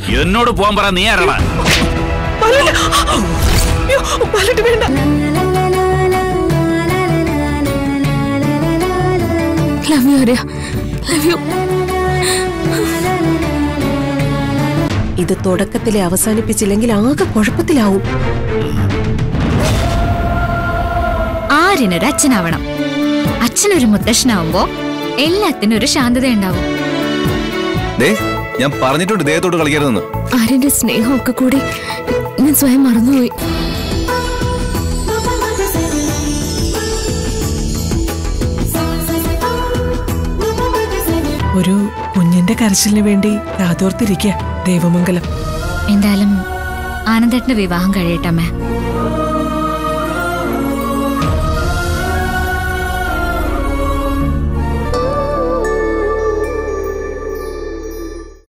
എന്നോട് പോകാൻ പറ നീ ആരാടാ ബാലേട്ട അയ്യോ ബാലേട്ട വേണ്ട love you Arya love you ഇത് തുടക്കത്തിലെ അവസാനിപ്പിച്ചില്ലെങ്കിൽ ആകെ കുഴപ്പത്തിലാവും ആര്യനൊരു അച്ഛനാവണം അച്ഛനൊരു മുത്തശ്ശനാവുമ്പോ എല്ലാത്തിനും ഒരു ശാന്തത ഉണ്ടാവും ദേ ഞാൻ പറഞ്ഞിട്ടുണ്ട് ദേഹത്തോട്ട് കളിക്കരുതെന്ന് ആര്യന്റെ സ്നേഹമൊക്കെ കൂടി ഞാൻ സ്വയം മറന്നുപോയി ഒരു കുഞ്ഞിന്റെ കരച്ചിലിന് വേണ്ടി കാതോർത്തിരിക്കുക ദേവമംഗലം എന്തായാലും ആനന്ദേട്ടന്റെ വിവാഹം കഴിയട്ടമ്മേ